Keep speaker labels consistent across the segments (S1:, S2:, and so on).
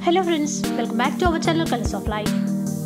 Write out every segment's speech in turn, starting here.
S1: hello friends welcome back to our channel colours of life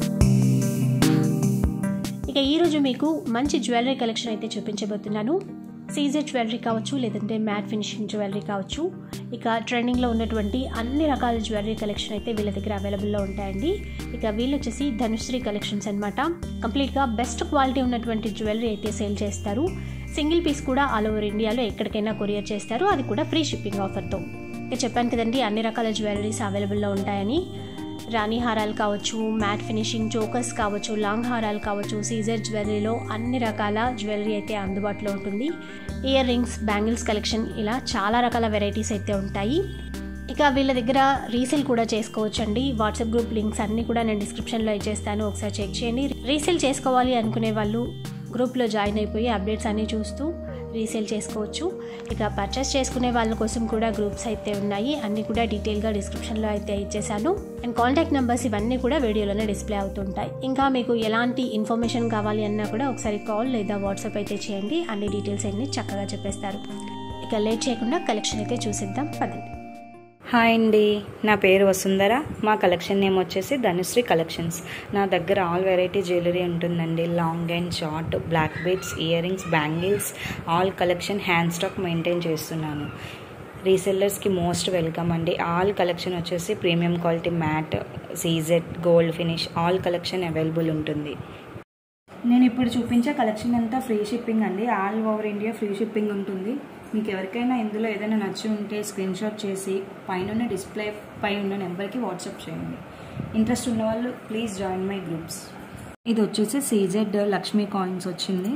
S1: ఇక ఈరోజు మీకు మంచి జ్యువెలరీ కలెక్షన్ అయితే చూపించబోతున్నాను సీజర్ జ్యువెలరీ కావచ్చు లేదంటే మ్యాట్ ఫినిషింగ్ జ్యువెలరీ కావచ్చు ఇక ట్రెండింగ్లో ఉన్నటువంటి అన్ని రకాల జ్యువెలరీ కలెక్షన్ అయితే వీళ్ళ దగ్గర అవైలబుల్లో ఉంటాయండి ఇక వీళ్ళు వచ్చేసి ధనుశ్రీ కలెక్షన్స్ అనమాట కంప్లీట్గా బెస్ట్ క్వాలిటీ ఉన్నటువంటి జ్యువెలరీ అయితే సేల్ చేస్తారు సింగిల్ పీస్ కూడా ఆల్ ఓవర్ ఇండియాలో ఎక్కడికైనా కొరియర్ చేస్తారు అది కూడా ఫ్రీ షిప్పింగ్ ఆఫర్తో ఇక చెప్పాను కదండి అన్ని రకాల జ్యువెలరీస్ అవైలబుల్లో ఉంటాయని రాణి హారాలు కావచ్చు మ్యాట్ ఫినిషింగ్ చోకర్స్ కావచ్చు లాంగ్ హారాలు కావచ్చు సీజర్ జ్యువెలరీలో అన్ని రకాల జ్యువెలరీ అయితే అందుబాటులో ఉంటుంది ఇయర్ రింగ్స్ బ్యాంగిల్స్ కలెక్షన్ ఇలా చాలా రకాల వెరైటీస్ అయితే ఉంటాయి ఇక వీళ్ళ దగ్గర రీసేల్ కూడా చేసుకోవచ్చు అండి వాట్సాప్ గ్రూప్ లింక్స్ అన్నీ కూడా నేను డిస్క్రిప్షన్లో ఇచ్చేస్తాను ఒకసారి చెక్ చేయండి రీసేల్ చేసుకోవాలి అనుకునే వాళ్ళు గ్రూప్లో జాయిన్ అయిపోయి అప్డేట్స్ అన్నీ చూస్తూ రీసేల్ చేసుకోవచ్చు ఇక పర్చేస్ చేసుకునే వాళ్ళ కోసం కూడా గ్రూప్స్ అయితే ఉన్నాయి అన్నీ కూడా డీటెయిల్గా డిస్క్రిప్షన్లో అయితే ఇచ్చేసాను అండ్ కాంటాక్ట్ నెంబర్స్ ఇవన్నీ కూడా వీడియోలోనే డిస్ప్లే అవుతుంటాయి ఇంకా మీకు ఎలాంటి ఇన్ఫర్మేషన్ కావాలి అన్నా కూడా ఒకసారి కాల్ లేదా వాట్సాప్ అయితే చేయండి అన్ని డీటెయిల్స్ అన్ని చక్కగా చెప్పేస్తారు ఇక లేట్ చేయకుండా కలెక్షన్ అయితే చూసిద్దాం పదండి
S2: హాయ్ అండి నా పేరు వసుంధర మా కలెక్షన్ నేమ్ వచ్చేసి ధనుశ్రీ కలెక్షన్స్ నా దగ్గర ఆల్ వెరైటీ జ్యువెలరీ ఉంటుందండి long and short black beads earrings bangles all collection hand stock maintain చేస్తున్నాను రీసెల్లర్స్కి మోస్ట్ వెల్కమ్ అండి ఆల్ కలెక్షన్ వచ్చేసి premium quality matte CZ gold finish all collection available ఉంటుంది నేను ఇప్పుడు చూపించే కలెక్షన్ అంతా ఫ్రీ షిప్పింగ్ అండి all over India free shipping ఉంటుంది మీకు ఎవరికైనా ఇందులో ఏదైనా నచ్చి ఉంటే స్క్రీన్ షాట్ చేసి పైన డిస్ప్లే పై ఉన్న నెంబర్కి వాట్సాప్ చేయండి ఇంట్రెస్ట్ ఉన్న వాళ్ళు ప్లీజ్ జాయిన్ మై గ్రూప్స్ ఇది వచ్చేసి సీజెడ్ లక్ష్మీ కాయిన్స్ వచ్చింది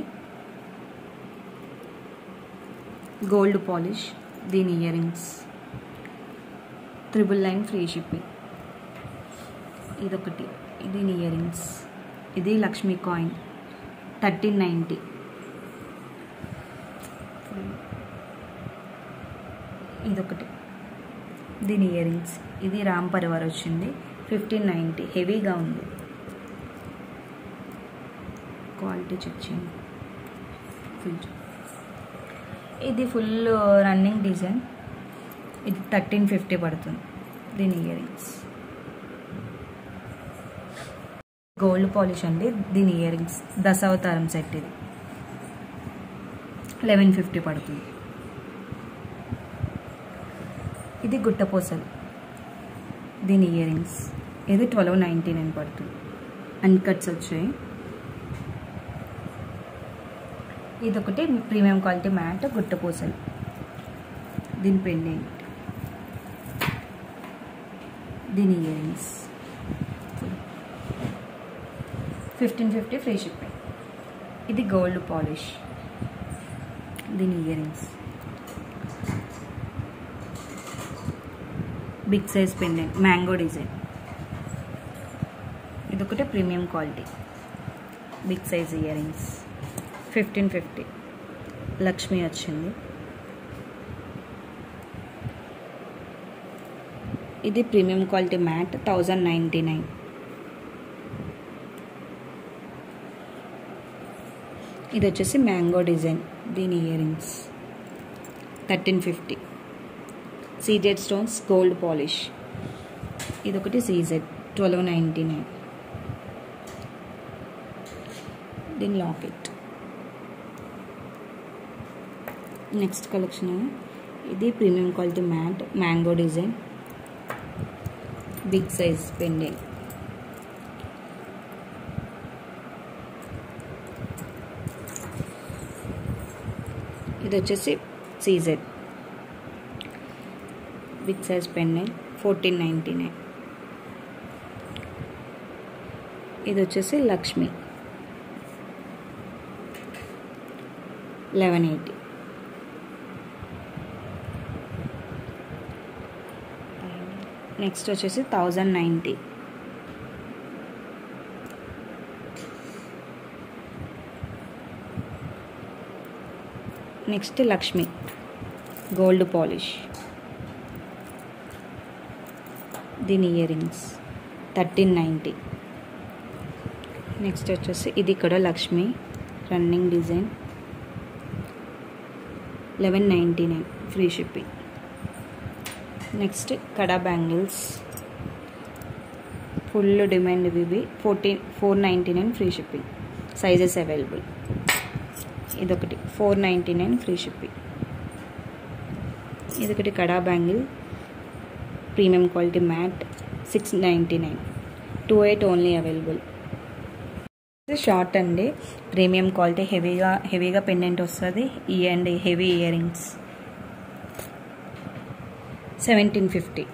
S2: గోల్డ్ పాలిష్ దీని earrings triple line free shipping ఇదొకటి దీని ఇయర్ రింగ్స్ ఇది లక్ష్మీ కాయిన్ థర్టీన్ నైంటీ ఇదొకటి దీని ఇయర్ రింగ్స్ ఇది రామ్ పరివార్ వచ్చింది ఫిఫ్టీన్ నైంటీ హెవీగా ఉంది క్వాలిటీ చెక్ చేయండి ఫుల్ ఇది ఫుల్ రన్నింగ్ డిజైన్ ఇది థర్టీన్ ఫిఫ్టీ పడుతుంది దీని ఇయర్ రింగ్స్ గోల్డ్ పాలిష్ అండి దీని ఇయర్ రింగ్స్ దశావతారం సెట్ ఇది లెవెన్ ఫిఫ్టీ పడుతుంది ఇది గుట్టపోసలు దీని ఇయర్ రింగ్స్ ఇది ట్వెల్వ్ నైంటీ నైన్ పడుతుంది అన్కట్స్ వచ్చాయి ఇది ఒకటి ప్రీమియం క్వాలిటీ మ్యాట్ గుట్టపూసలు దీని పెండెంట్ దీని earrings fifteen fifty free shipping ఇది గోల్డ్ పాలిష్ దీని earrings big size pendant mango design ఇదొకటి premium quality big size earrings fifteen fifty Lakshmi వచ్చింది ఇది premium quality matte thousand ninety nine ఇది వచ్చేసి mango design దీని earrings thirteen fifty CZ stones gold polish ఇదొకటి CZ twelve ninety nine దీని locket next collection ఇది premium quality matte mango design big size pendant ఇది వచ్చేసి CZ big size pendant fourteen ninety nine ఇది వచ్చేసి Lakshmi eleven eighty next వచ్చేసి thousand ninety next Lakshmi gold polish దీని earrings thirteen ninety next వచ్చేసి ఇది కూడా Lakshmi running design eleven ninety nine free shipping next కడా బ్యాంగిల్స్ ఫుల్ డిమాండ్ ఇవి fourteen four ninety nine free shipping sizes available ఇదొకటి four ninety nine free shipping ఇదొకటి కడా bangle premium quality matte six ninety nine two eight only available short అండి premium quality హెవీగా హెవీగా pendant వస్తుంది ఈ and heavy earrings seventeen fifty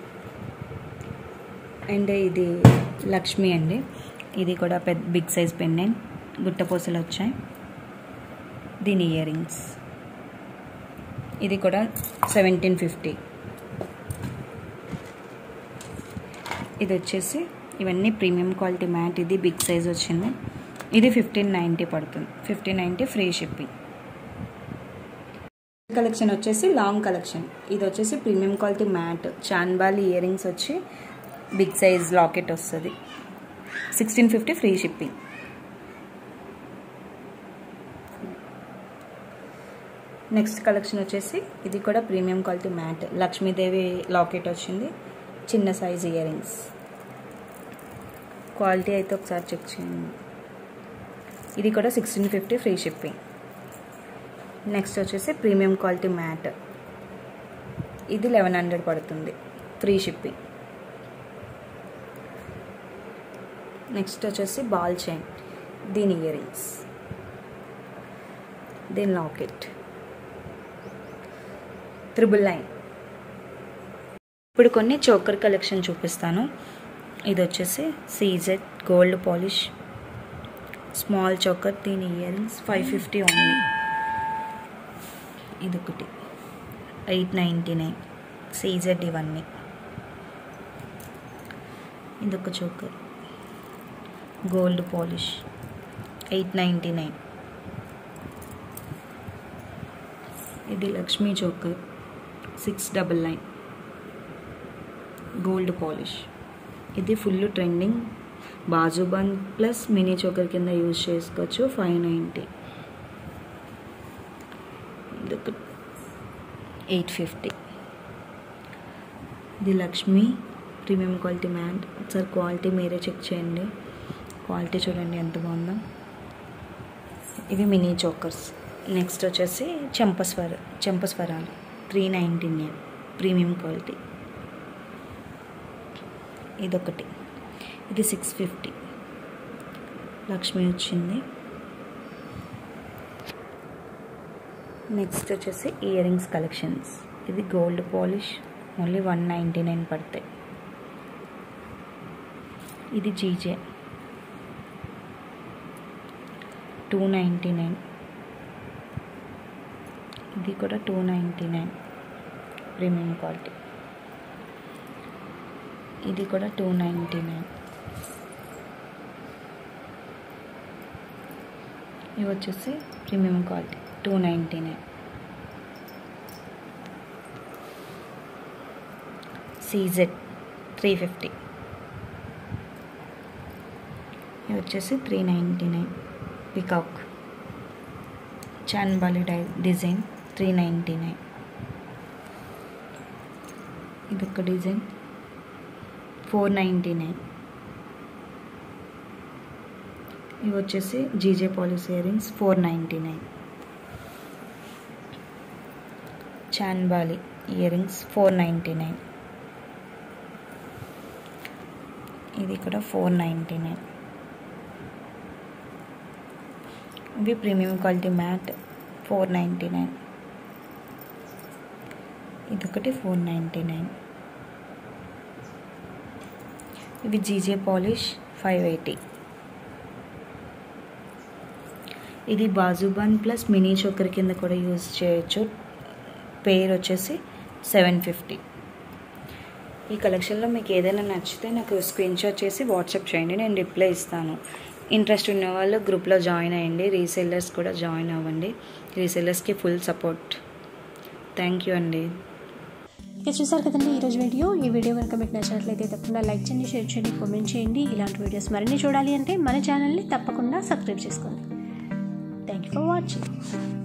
S2: and ఇది లక్ష్మి అండి ఇది కూడా పెద్ద బిగ్ సైజ్ పెండెంట్ గుట్టపూసలు వచ్చాయి దీని ఇయర్ రింగ్స్ ఇది కూడా సెవెంటీన్ ఫిఫ్టీ ఇది వచ్చేసి ఇవన్నీ ప్రీమియం క్వాలిటీ మ్యాట్ ఇది బిగ్ సైజ్ వచ్చింది ఇది ఫిఫ్టీన్ నైంటీ పడుతుంది fifteen ninety free shipping collection వచ్చేసి లాంగ్ కలెక్షన్ ఇది వచ్చేసి premium quality matte chandbali earrings వచ్చి బిగ్ సైజ్ లాకెట్ వస్తుంది sixteen fifty free shipping next collection వచ్చేసి ఇది కూడా premium quality matte Lakshmidevi locket వచ్చింది చిన్న సైజ్ ఇయర్ రింగ్స్ క్వాలిటీ అయితే ఒకసారి చెక్ చేయండి ఇది కూడా sixteen fifty free shipping next వచ్చేసి ప్రీమియం క్వాలిటీ మ్యాట్ ఇది లెవెన్ హండ్రెడ్ పడుతుంది ఫ్రీ షిప్పింగ్ నెక్స్ట్ వచ్చేసి బాల్ చైన్ దీని ఇయర్ రింగ్స్ దీని లాకెట్ త్రిబుల్ లైన్ ఇప్పుడు కొన్ని చోకర్ కలెక్షన్ చూపిస్తాను ఇది వచ్చేసి CZ gold polish small choker దీని earrings five fifty only ఇదొకటి ఎయిట్ నైంటీ నైన్ సీజెడ్ ఇవన్నీ ఇదొక choker gold polish eight ninety nine ఇది Lakshmi choker six double nine gold polish ఇది ఫుల్ ట్రెండింగ్ బాజుబాన్ ప్లస్ మినీ చోకర్ కింద use చేసుకోవచ్చు five ninety ఇదొక ఎయిట్ ఫిఫ్టీ ఇది లక్ష్మి ప్రీమియం క్వాలిటీ మ్యాట్ ఒకసారి క్వాలిటీ మీరే చెక్ చేయండి క్వాలిటీ చూడండి ఎంత బాగుందో ఇవి మినీ చోకర్స్ నెక్స్ట్ వచ్చేసి చెంపస్వర చెంపస్వరాలు three ninety nine premium quality ఇదొకటి ఇది సిక్స్ ఫిఫ్టీ లక్ష్మి వచ్చింది నెక్స్ట్ వచ్చేసి ఇయర్ రింగ్స్ కలెక్షన్స్ ఇది gold polish only one ninety nine పడతాయి ఇది జీజే టూ నైంటీ నైన్ ఇది కూడా two ninety nine premium quality ఇది కూడా టూ నైంటీ నైన్ ఇవి వచ్చేసి premium quality two ninety nine CZ three fifty ఇవి వచ్చేసి three ninety nine peacock chandbali die design three ninety nine ఇదొక డిజైన్ ఫోర్ నైంటీ నైన్ ఇవి వచ్చేసి GJ polish earrings four ninety nine chandbali earrings four ninety nine ఇది కూడా four ninety nine ఇవి premium quality matte four ninety nine ఇదొకటి four ninety nine ఇవి GJ polish five eighty ఇది బాజుబాన్ ప్లస్ మినీ చోకర్ కింద కూడా యూజ్ చేయొచ్చు పేరు వచ్చేసి సెవెన్ ఫిఫ్టీ ఈ కలెక్షన్లో మీకు ఏదైనా నచ్చితే నాకు స్క్రీన్ షాట్ చేసి వాట్సాప్ చేయండి నేను రిప్లై ఇస్తాను ఇంట్రెస్ట్ ఉన్న వాళ్ళు గ్రూప్లో జాయిన్ అయ్యండి రీసెల్లర్స్ కూడా జాయిన్ అవ్వండి రీసెల్లర్స్కి ఫుల్ సపోర్ట్ థ్యాంక్ యూ అండి
S1: ఇక చూసారు కదండి ఈరోజు వీడియో ఈ వీడియో కనుక మీకు నచ్చినట్లయితే తప్పకుండా లైక్ చేయండి షేర్ చేయండి కామెంట్ చేయండి ఇలాంటి వీడియోస్ మరిన్ని చూడాలి అంటే మన ఛానల్ని తప్పకుండా సబ్స్క్రైబ్ చేసుకోండి థ్యాంక్ యూ ఫర్ వాచింగ్